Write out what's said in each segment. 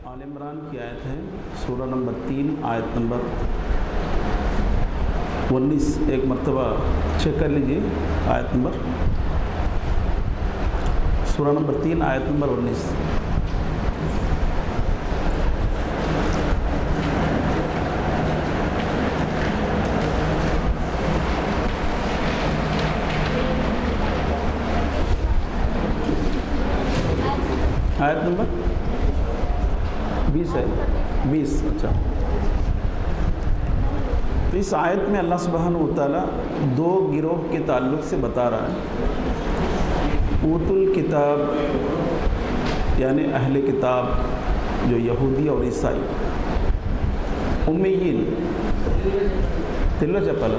आल इमरान की आयत है सूरह नंबर तीन आयत नंबर उन्नीस एक मरतबा चेक कर लीजिए आयत नंबर सूरह नंबर तीन आयत नंबर उन्नीस आयत नंबर बीस है बीस अच्छा तो इस आयत में अल्लाह सुबहान ताला दो गिरोह के ताल्लुक से बता रहा है ऊतुल किताब यानी अहले किताब जो यहूदी और ईसाई उम्मीन తెలుగులో చెప్పాలి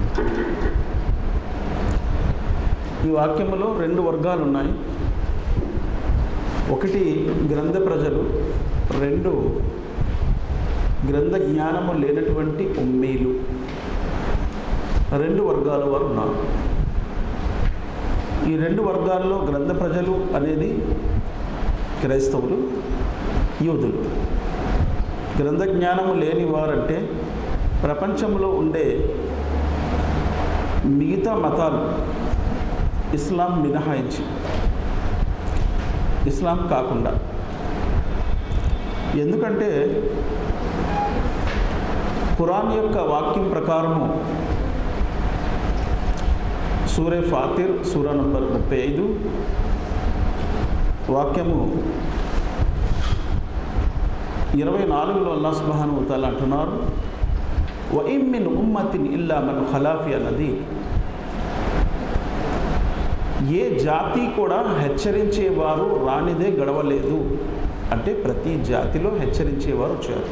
ఈ వాక్యంలో రెండు వర్గాలు ఉన్నాయి ఒకటి గ్రంథ ప్రజలు రెండు గ్రంథ జ్ఞానము లేనటువంటి ఉమ్మీలు రెండు వర్గాల వారు ఉన్నారు ఈ రెండు వర్గాల్లో గ్రంథ ప్రజలు అనేది క్రైస్తవులు యూదులు గ్రంథ జ్ఞానము లేని వారంటే ప్రపంచంలో ఉండే మిగతా మతాలు ఇస్లాం మినహాయించి ఇస్లాం కాకుండా ఎందుకంటే ఖురాన్ యొక్క వాక్యం ప్రకారము సూర్య ఫాతిర్ సూర నంబర్ ముప్పై ఐదు వాక్యము ఇరవై నాలుగులో అల్లా సుబ్హాను తాల అంటున్నారు వయిమ్మిన్ ఉమ్మతిన్ ఇల్లా మన ఖలాఫీ అన్నది ఏ జాతి కూడా హెచ్చరించేవారు రానిదే గడవలేదు అంటే ప్రతి జాతిలో హెచ్చరించేవారు వచ్చారు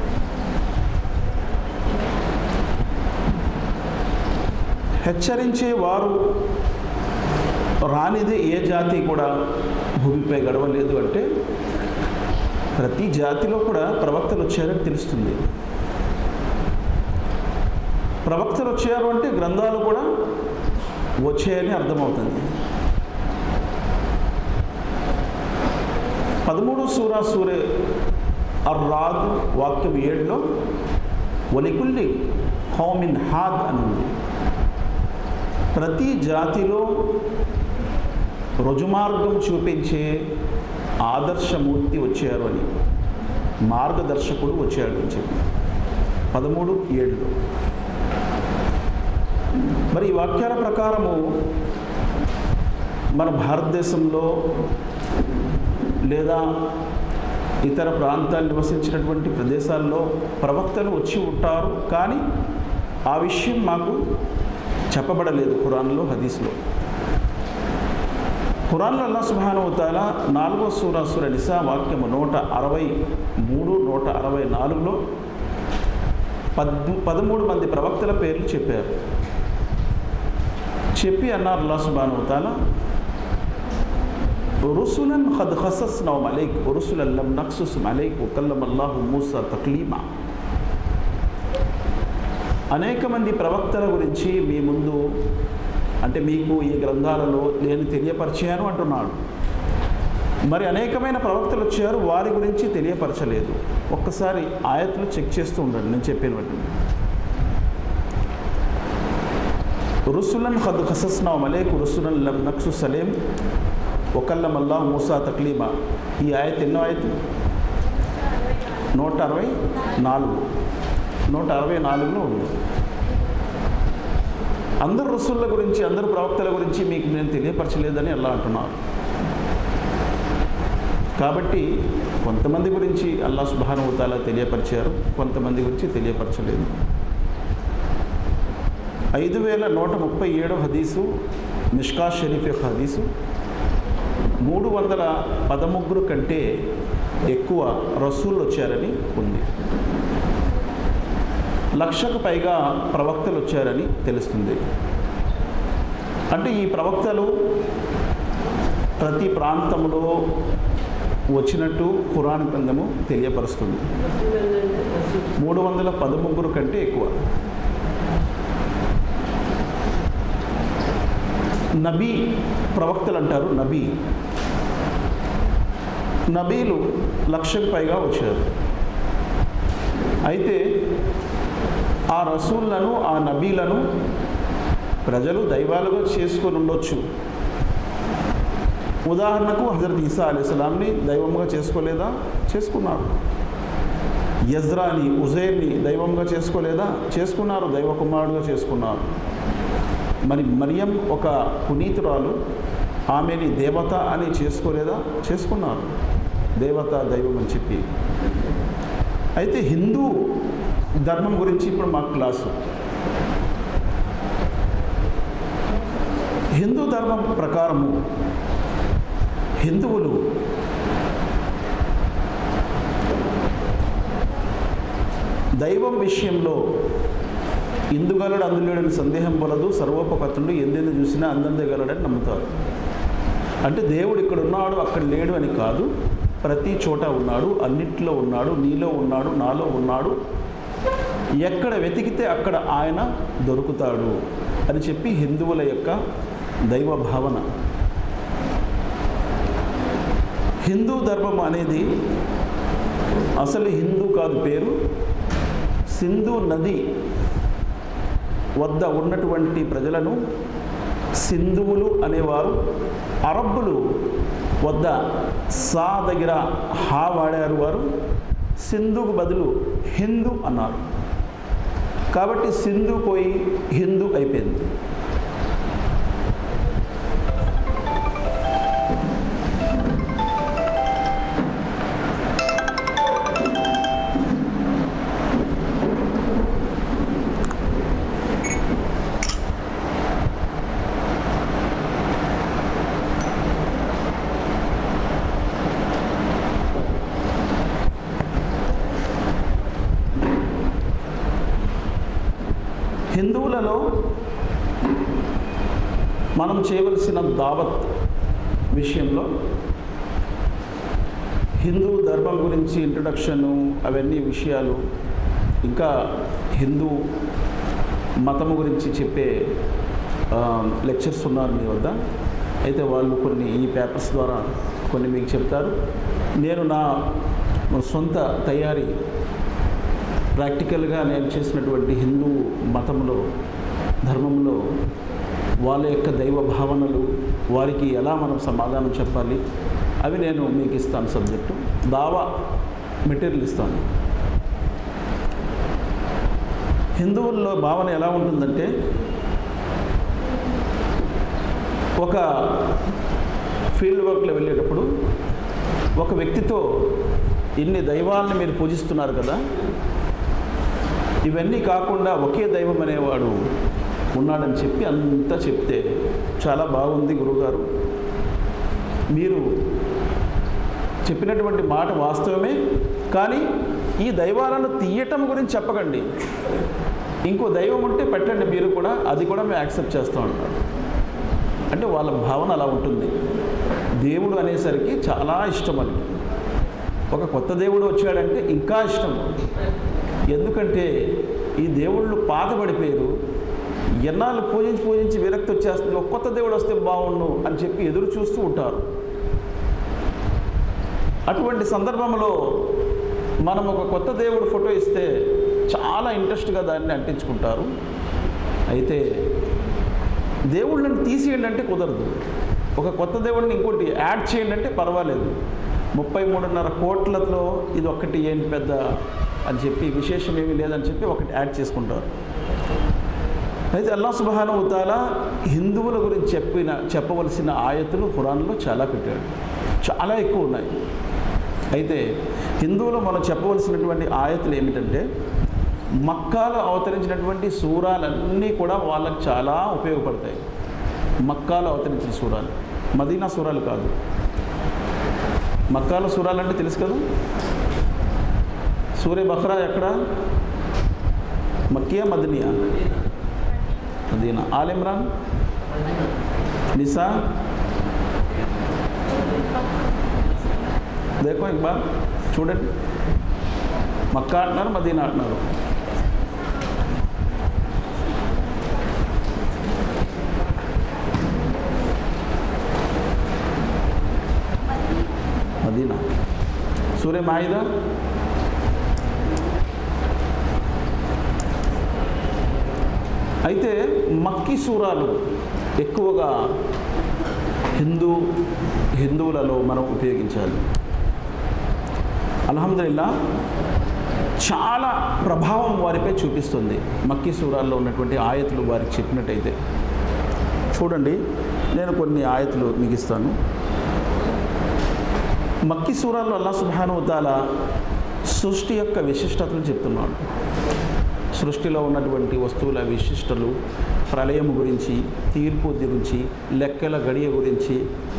హెచ్చరించేవారు రానిదే ఏ జాతి కూడా భూమిపై గడవలేదు అంటే ప్రతి జాతిలో కూడా ప్రవక్తలు వచ్చారని తెలుస్తుంది ప్రవక్తలు వచ్చారు అంటే గ్రంథాలు కూడా వచ్చాయని అర్థమవుతుంది పదమూడు సూరా సూరే అర్రాద్ వాక్యం ఏడులో ఒలికుల్లి హౌమిన్ హాద్ అని ఉంది ప్రతి జాతిలో రుజుమార్గం చూపించే ఆదర్శమూర్తి వచ్చారు అని మార్గదర్శకుడు వచ్చాడు అని చెప్పి పదమూడు ఏడులో మరి ఈ వాక్యాల ప్రకారము మన భారతదేశంలో లేదా ఇతర ప్రాంతాలు నివసించినటువంటి ప్రదేశాల్లో ప్రవక్తలు వచ్చి ఉంటారు కానీ ఆ విషయం మాకు చెప్పబడలేదు ఖురాన్లో హదీస్లో ఖురాన్లో అల్లా సుబానుతాల నాలుగో సూర సూర నిసా వాక్యము నూట అరవై మూడు నూట అరవై నాలుగులో పద్ పదమూడు మంది ప్రవక్తల పేర్లు చెప్పారు చెప్పి అన్నారు అల్లా సుబానుతాల రుసులన్ ఖద్ ఖసస్ నౌ మలైక్ రుసులల్లం నక్సుస్ మలైక్ కల్లం అల్లాహు మూసా తక్లీమా అనేక మంది ప్రవక్తల గురించి మీ ముందు అంటే మీకు ఈ గ్రంథాలలో నేను తెలియపరిచాను అంటున్నాడు మరి అనేకమైన ప్రవక్తలు వచ్చారు వారి గురించి తెలియపరచలేదు ఒక్కసారి ఆయత్లు చెక్ చేస్తూ ఉండండి నేను చెప్పిన వాటిని రుసులన్ ఖద్ ఖసస్నా మలేక్ రుసులన్ లం నక్సు సలేం ఒకల్లం అల్లాహ్ మూసా తక్లీమా ఈ ఆయత్ ఎన్నో ఆయత్ నూట అరవై నాలుగు నూట అరవై నాలుగులో ఉంది అందరు రుసుళ్ళ గురించి అందరు ప్రవక్తల గురించి మీకు నేను తెలియపరచలేదని అల్లా అంటున్నారు కాబట్టి కొంతమంది గురించి అల్లా సుబానుతాల తెలియపరిచారు కొంతమంది గురించి తెలియపరచలేదు ఐదు వేల నూట ముప్పై ఏడో హదీసు మిష్కా షరీఫ్ యొక్క హదీసు మూడు వందల పదముగ్గురు కంటే ఎక్కువ రసూళ్ళు వచ్చారని ఉంది లక్షకు పైగా ప్రవక్తలు వచ్చారని తెలుస్తుంది అంటే ఈ ప్రవక్తలు ప్రతి ప్రాంతంలో వచ్చినట్టు ఖురాన్ గ్రంథము తెలియపరుస్తుంది మూడు వందల పదముగ్గురు కంటే ఎక్కువ నబీ ప్రవక్తలు అంటారు నబీ నబీలు లక్షకు పైగా వచ్చారు అయితే ఆ రసూళ్లను ఆ నబీలను ప్రజలు దైవాలుగా చేసుకొని ఉండొచ్చు ఉదాహరణకు హజరత్ ఈసా అలీస్లాంని దైవంగా చేసుకోలేదా చేసుకున్నారు యజ్రాని ఉజైర్ని దైవంగా చేసుకోలేదా చేసుకున్నారు దైవ కుమారుడుగా చేసుకున్నారు మరి మరియం ఒక పునీతురాలు ఆమెని దేవత అని చేసుకోలేదా చేసుకున్నారు దేవత దైవం అని చెప్పి అయితే హిందూ ధర్మం గురించి ఇప్పుడు మా క్లాసు హిందూ ధర్మం ప్రకారము హిందువులు దైవం విషయంలో ఇందుగలడు అందులేడని సందేహం పడదు సర్వోపకత్తుడు ఎందెందు చూసినా అందందగలడని నమ్ముతారు అంటే దేవుడు ఇక్కడ ఉన్నాడు అక్కడ లేడు అని కాదు ప్రతి చోట ఉన్నాడు అన్నిట్లో ఉన్నాడు నీలో ఉన్నాడు నాలో ఉన్నాడు ఎక్కడ వెతికితే అక్కడ ఆయన దొరుకుతాడు అని చెప్పి హిందువుల యొక్క దైవ భావన హిందూ ధర్మం అనేది అసలు హిందూ కాదు పేరు సింధు నది వద్ద ఉన్నటువంటి ప్రజలను సింధువులు అనేవారు అరబ్బులు వద్ద సా దగ్గర హా వాడారు వారు సింధుకు బదులు హిందూ అన్నారు కాబట్టి సింధు పోయి హిందూ అయిపోయింది హిందువులలో మనం చేయవలసిన దావత్ విషయంలో హిందూ ధర్మం గురించి ఇంట్రడక్షను అవన్నీ విషయాలు ఇంకా హిందూ మతము గురించి చెప్పే లెక్చర్స్ ఉన్నారు మీ వద్ద అయితే వాళ్ళు కొన్ని ఈ పేపర్స్ ద్వారా కొన్ని మీకు చెప్తారు నేను నా సొంత తయారీ ప్రాక్టికల్గా నేను చేసినటువంటి హిందూ మతంలో ధర్మంలో వాళ్ళ యొక్క దైవ భావనలు వారికి ఎలా మనం సమాధానం చెప్పాలి అవి నేను మీకు ఇస్తాను సబ్జెక్టు దావా మెటీరియల్ ఇస్తాను హిందువుల్లో భావన ఎలా ఉంటుందంటే ఒక ఫీల్డ్ వర్క్లో వెళ్ళేటప్పుడు ఒక వ్యక్తితో ఇన్ని దైవాలను మీరు పూజిస్తున్నారు కదా ఇవన్నీ కాకుండా ఒకే దైవం అనేవాడు ఉన్నాడని చెప్పి అంతా చెప్తే చాలా బాగుంది గురుగారు మీరు చెప్పినటువంటి మాట వాస్తవమే కానీ ఈ దైవాలను తీయటం గురించి చెప్పకండి ఇంకో దైవం ఉంటే పెట్టండి మీరు కూడా అది కూడా మేము యాక్సెప్ట్ చేస్తూ ఉంటాం అంటే వాళ్ళ భావన అలా ఉంటుంది దేవుడు అనేసరికి చాలా ఇష్టం అని ఒక కొత్త దేవుడు వచ్చాడంటే ఇంకా ఇష్టం ఎందుకంటే ఈ దేవుళ్ళు పాతబడిపోయారు ఎన్నాళ్ళు పూజించి పూజించి విరక్తి వచ్చేస్తుంది ఒక కొత్త దేవుడు వస్తే బాగుండు అని చెప్పి ఎదురు చూస్తూ ఉంటారు అటువంటి సందర్భంలో మనం ఒక కొత్త దేవుడు ఫోటో ఇస్తే చాలా ఇంట్రెస్ట్గా దాన్ని అంటించుకుంటారు అయితే దేవుళ్ళని తీసేయండి అంటే కుదరదు ఒక కొత్త దేవుడిని ఇంకోటి యాడ్ చేయండి అంటే పర్వాలేదు ముప్పై మూడున్నర కోట్లతో ఇది ఒక్కటి ఏంటి పెద్ద అని చెప్పి విశేషం ఏమీ లేదని చెప్పి ఒకటి యాడ్ చేసుకుంటారు అయితే అల్లా సుబహాన ఉతాల హిందువుల గురించి చెప్పిన చెప్పవలసిన ఆయతులు ఖురాన్లో చాలా పెట్టాడు చాలా ఎక్కువ ఉన్నాయి అయితే హిందువులు మనం చెప్పవలసినటువంటి ఆయతులు ఏమిటంటే మక్కాలో అవతరించినటువంటి సూరాలన్నీ కూడా వాళ్ళకి చాలా ఉపయోగపడతాయి మక్కాలో అవతరించిన సూరాలు మదీనా సూరాలు కాదు మక్కాలో సూరాలు అంటే తెలుసు కదా సూర్య బక్రా ఎక్కడ మక్కియా మదనియా మదీనా ఆల్ ఇమ్రాన్ నిసా దేకో ఇక్బాల్ చూడండి మక్కా అంటున్నారు మదీనా అంటున్నారు మదీనా సూర్య మాయిదా అయితే మక్కీ సూరాలు ఎక్కువగా హిందూ హిందువులలో మనం ఉపయోగించాలి అల్హమ్దుల్లా చాలా ప్రభావం వారిపై చూపిస్తుంది మక్కీ సూరాల్లో ఉన్నటువంటి ఆయతులు వారికి చెప్పినట్టయితే చూడండి నేను కొన్ని ఆయతులు మీకు ఇస్తాను మక్కీ సూరాల్లో అల్లా సుబానుతాల సృష్టి యొక్క విశిష్టతలు చెప్తున్నాడు సృష్టిలో ఉన్నటువంటి వస్తువుల విశిష్టలు ప్రళయం గురించి తీర్పు గురించి లెక్కల గడియ గురించి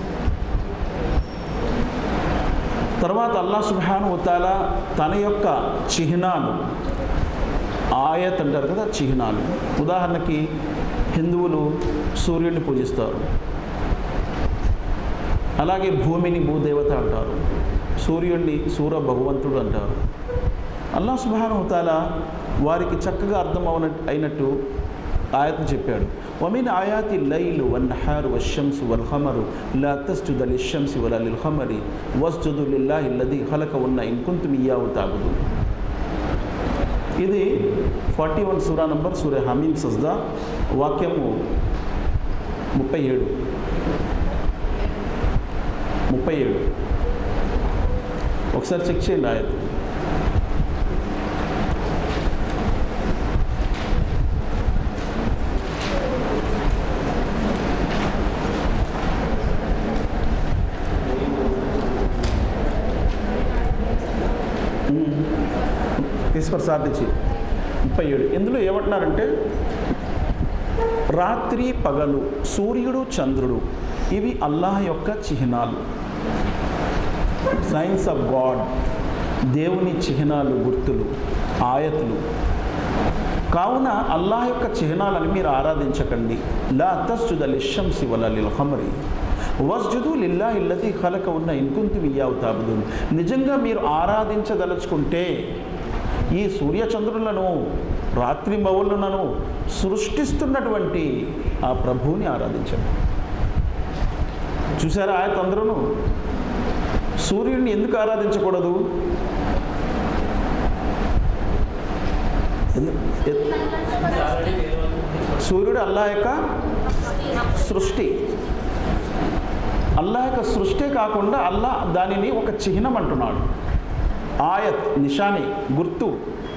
తర్వాత అల్లా సుబ్హాను ఉతాల తన యొక్క చిహ్నాలు ఆయత్ అంటారు కదా చిహ్నాలు ఉదాహరణకి హిందువులు సూర్యుడిని పూజిస్తారు అలాగే భూమిని భూదేవత అంటారు సూర్యుడిని సూర్య భగవంతుడు అంటారు అల్లా సుబ్హాను ఉతాల వారికి చక్కగా అర్థం అవున అయినట్టు ఆయత్ని చెప్పాడు వమిన్ ఆయాతి లైలు వన్నహారు వశంసు వల్హమరు లా తస్జుద లిషంసి వల లిల్హమరి వస్జుదు లిల్లాహి లది ఖలక ఉన్న ఇన్కుంతు మియావు తాగుదు ఇది ఫార్టీ వన్ సూరా నంబర్ సూర్య హమీం సజ్దా వాక్యము ముప్పై ఏడు ముప్పై ఏడు ఒకసారి చెక్ చేయండి ఆయత్ తీసుకొని సాధించి ముప్పై ఏడు ఇందులో ఏమంటున్నారంటే రాత్రి పగలు సూర్యుడు చంద్రుడు ఇవి అల్లాహ్ యొక్క చిహ్నాలు సైన్స్ ఆఫ్ గాడ్ దేవుని చిహ్నాలు గుర్తులు ఆయతులు కావున అల్లాహ్ యొక్క చిహ్నాలను మీరు ఆరాధించకండి లా తస్జుద లిషంసి వల లిల్ హమరి వస్జుదు లిల్లా ఇల్లది ఖలక ఉన్న ఇంకుంతు ఇయ్యావు తాబుదు నిజంగా మీరు ఆరాధించదలుచుకుంటే ఈ సూర్యచంద్రులను రాత్రి మౌలను సృష్టిస్తున్నటువంటి ఆ ప్రభువుని ఆరాధించండి చూసారా ఆయత అందరూ సూర్యుడిని ఎందుకు ఆరాధించకూడదు ఎందు- ఎ- సూర్యుడు అల్లా యొక్క సృష్టి అల్లా యొక్క సృష్టి కాకుండా అల్లా దానిని ఒక చిహ్నం అంటున్నాడు ఆయత్ నిషాని గుర్తు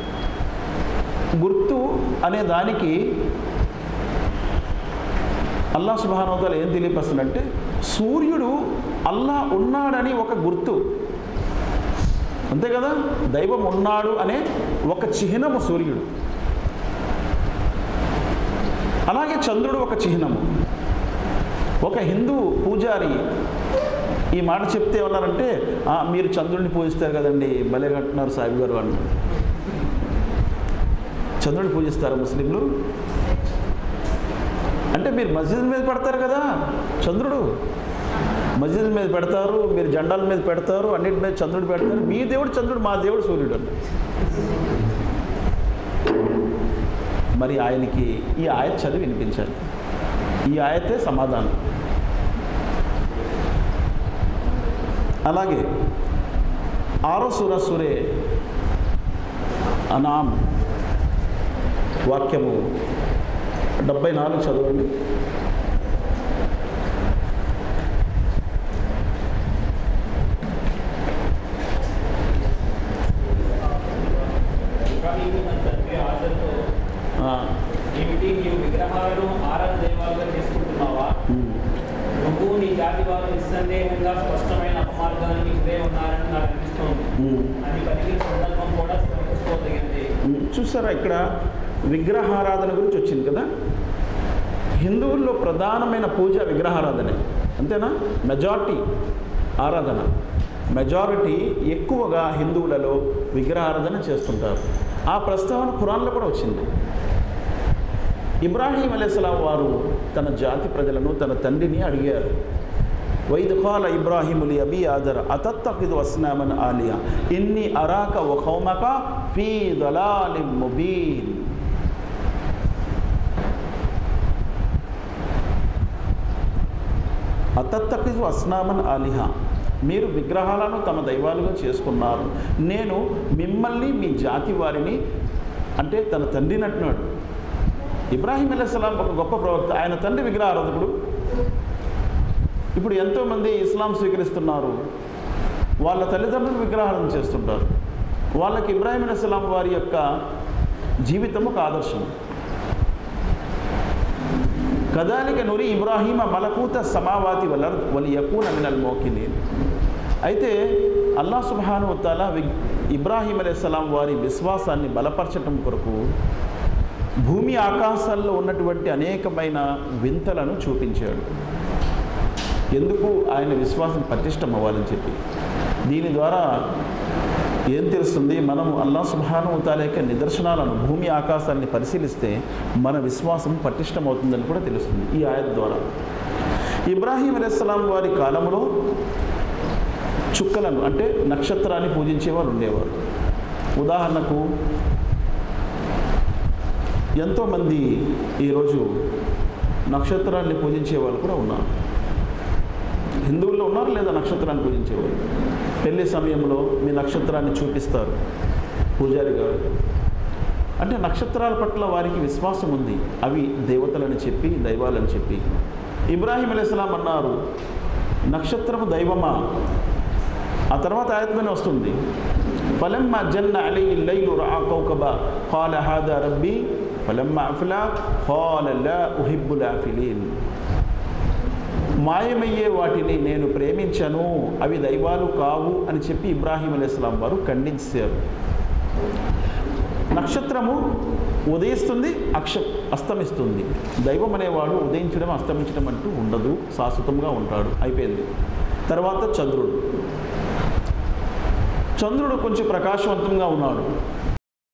గుర్తు అనే దానికి అల్లా సుబానోదాలు ఏం తెలియపరుస్తుందంటే సూర్యుడు అల్లా ఉన్నాడని ఒక గుర్తు అంతే కదా దైవం ఉన్నాడు అనే ఒక చిహ్నము సూర్యుడు అలాగే చంద్రుడు ఒక చిహ్నము ఒక హిందూ పూజారి ఈ మాట చెప్తే ఏమన్నారంటే "ఆ, మీరు చంద్రుడిని పూజిస్తారు కదండి భలే కట్టున్నారు సాహిబ్ గారు అని చంద్రుడిని పూజిస్తారు ముస్లింలు అంటే మీరు మస్జిద్ మీద పెడతారు కదా చంద్రుడు మస్జిద్ మీద పెడతారు మీరు జెండాల మీద పెడతారు అన్నిటి మీద చంద్రుడు పెడతారు మీ దేవుడు చంద్రుడు మా దేవుడు సూర్యుడు అండి మరి ఆయనకి ఈ ఆయత చదివి వినిపించాలి ఈ ఆయతే సమాధానం అలాగే ఆరో సూర సూరే అనామ్ వాక్యము డెబ్బై నాలుగు చదవండి ఇబ్రాహీము తన తండ్రి ఆదర్తో ఆ, ఏమిటి నీవు విగ్రహాలను ఆరాధ దైవాలుగా చేసుకుంటున్నావా ఉమ్, నువ్వు నీ జాతి వారు నిస్సందేహంగా స్పష్టమైన అపమార్గానికి గురే ఉన్నారని నాకు అనిపిస్తోంది ఉమ్. అని పలికిన సందర్భం కూడా స్మరించుకోదగింది ఉమ్, చూసారా ఇక్కడ విగ్రహారాధన గురించి వచ్చింది కదా హిందువుల్లో ప్రధానమైన పూజ విగ్రహారాధనే అంతేనా మెజారిటీ ఆరాధన మెజారిటీ ఎక్కువగా హిందువులలో విగ్రహారాధన చేస్తుంటారు ఆ ప్రస్తావన ఖురాన్లో కూడా వచ్చింది ఇబ్రాహీం అలైహిస్సలాం వారు తన జాతి ప్రజలను తన తండ్రిని అడిగారు వైద్ ఖాల ఇబ్రాహీములి అబీ ఆదర్ అతత్తఖిదు అస్నామన్ ఆలియా ఇన్ని అరాక వ ఖౌమక ఫీ దలాలిం ముబీన్ అతత్తఖిదు అస్నామన్ ఆలిహా మీరు విగ్రహాలను తమ దైవాలుగా చేసుకున్నారు నేను మిమ్మల్ని మీ జాతి వారిని అంటే తన తండ్రిని అంటున్నాడు ఇబ్రాహీం అలైహిస్సలాం ఒక గొప్ప ప్రవక్త ఆయన తండ్రి విగ్రహారాధకుడు ఇప్పుడు ఎంతోమంది ఇస్లాం స్వీకరిస్తున్నారు వాళ్ళ తల్లిదండ్రులు విగ్రహాలను చేస్తుంటారు వాళ్ళకి ఇబ్రాహీం అలైహిస్సలాం వారి యొక్క జీవితం ఒక ఆదర్శం కదాలిక నురి ఇబ్రాహీమ మలకూత సమావాతి వలర్ వలి యకూన మినల్ మోకినీన్ అయితే అల్లా సుబ్హాను తాలా ఇబ్రాహీం అలైహిస్సలాం వారి విశ్వాసాన్ని బలపరచటం కొరకు భూమి ఆకాశాల్లో ఉన్నటువంటి అనేకమైన వింతలను చూపించాడు ఎందుకు ఆయన విశ్వాసం పటిష్టం అవ్వాలని చెప్పి దీని ద్వారా ఏం తెలుస్తుంది మనం అల్లా సుబ్హాను తాల యొక్క నిదర్శనాలను భూమి ఆకాశాన్ని పరిశీలిస్తే మన విశ్వాసం పటిష్టమవుతుందని కూడా తెలుస్తుంది ఈ ఆయత్ ద్వారా ఇబ్రాహీం అలైహిస్సలాం వారి కాలంలో చుక్కలను అంటే నక్షత్రాన్ని పూజించేవారు ఉండేవారు ఉదాహరణకు ఎంతోమంది ఈరోజు నక్షత్రాన్ని పూజించే వాళ్ళు కూడా ఉన్నారు హిందువుల్లో ఉన్నారు లేదా నక్షత్రాన్ని పూజించేవారు పెళ్లి సమయంలో మీ నక్షత్రాన్ని చూపిస్తారు పూజారి గారు అంటే నక్షత్రాల పట్ల వారికి విశ్వాసం ఉంది అవి దేవతలని చెప్పి దైవాలని చెప్పి ఇబ్రాహీం అలైహిస్సలాం అన్నారు నక్షత్రము దైవమా ఆ తర్వాత ఆయత్మనే వస్తుంది ఫలమ్మ జన్న అలీ లైలు రా కౌకబ ఖాల హాదా రబ్బీ ఫలమ్మ అఫ్లా ఖాల లా ఉహిబ్బుల్ ఆఫిలీన్ మాయమయ్యే వాటిని నేను ప్రేమించను అవి దైవాలు కావు అని చెప్పి ఇబ్రాహీం అలైహిస్సలాం వారు ఖండించారు నక్షత్రము ఉదయిస్తుంది అక్ష అస్తమిస్తుంది దైవం అనేవాడు ఉదయించడం అస్తమించడం అంటూ ఉండదు శాశ్వతంగా ఉంటాడు అయిపోయింది తర్వాత చంద్రుడు చంద్రుడు కొంచెం ప్రకాశవంతంగా ఉన్నాడు